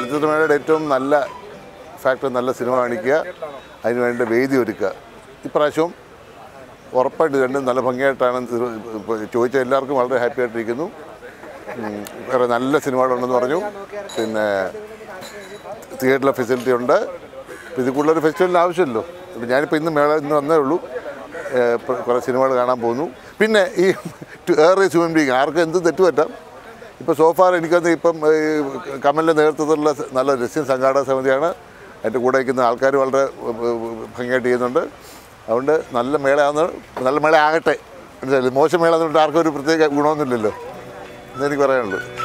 ചലച്ചിത്രമേളയുടെ ഏറ്റവും നല്ല ഫാക്ടർ നല്ല സിനിമ കാണിക്കുക അതിന് വേണ്ട വേദി ഒരുക്കുക ഇപ്രാവശ്യവും ഉറപ്പായിട്ട് രണ്ടും നല്ല ഭംഗിയായിട്ടാണ് ഇത് ഇപ്പോൾ ചോദിച്ച എല്ലാവർക്കും വളരെ ഹാപ്പി ആയിട്ടിരിക്കുന്നു ഉം, വേറെ നല്ല സിനിമകളുണ്ടെന്ന് പറഞ്ഞു പിന്നെ തിയേറ്ററിലെ ഫെസിലിറ്റി ഉണ്ട് ഇപ്പം ഇത് കൂടുതലൊരു ഫെസ്റ്റിവലിന് ആവശ്യമില്ലല്ലോ ഇപ്പം ഞാനിപ്പോൾ ഇന്ന് മേള ഇന്ന് വന്നേ ഉള്ളൂ ഏഹ് ഇപ്പം കുറേ സിനിമകൾ കാണാൻ പോകുന്നു പിന്നെ ഈ ഏറെ ഹ്യൂമൻ ബീങ് ആർക്കും എന്ത് തെറ്റ് പറ്റാം ഇപ്പോൾ സോഫാർ എനിക്കൊന്ന് ഇപ്പം ഈ കമലിൻ്റെ നേതൃത്വത്തിലുള്ള നല്ല രസ്യം സംഘാടക സമിതിയാണ് അതിൻ്റെ കൂടെ നിൽക്കുന്ന ആൾക്കാർ വളരെ ഏഹ്, ഭംഗിയായിട്ട് ചെയ്യുന്നുണ്ട് അതുകൊണ്ട് നല്ല മേളയാന്ന് നല്ല മേള ആകട്ടെ മനസ്സിലായില്ലേ മോശം മേള എന്നിട്ട് ആർക്കും ഒരു പ്രത്യേക ഗുണമൊന്നുമില്ലല്ലോ എന്നെനിക്ക് പറയാനുള്ളൂ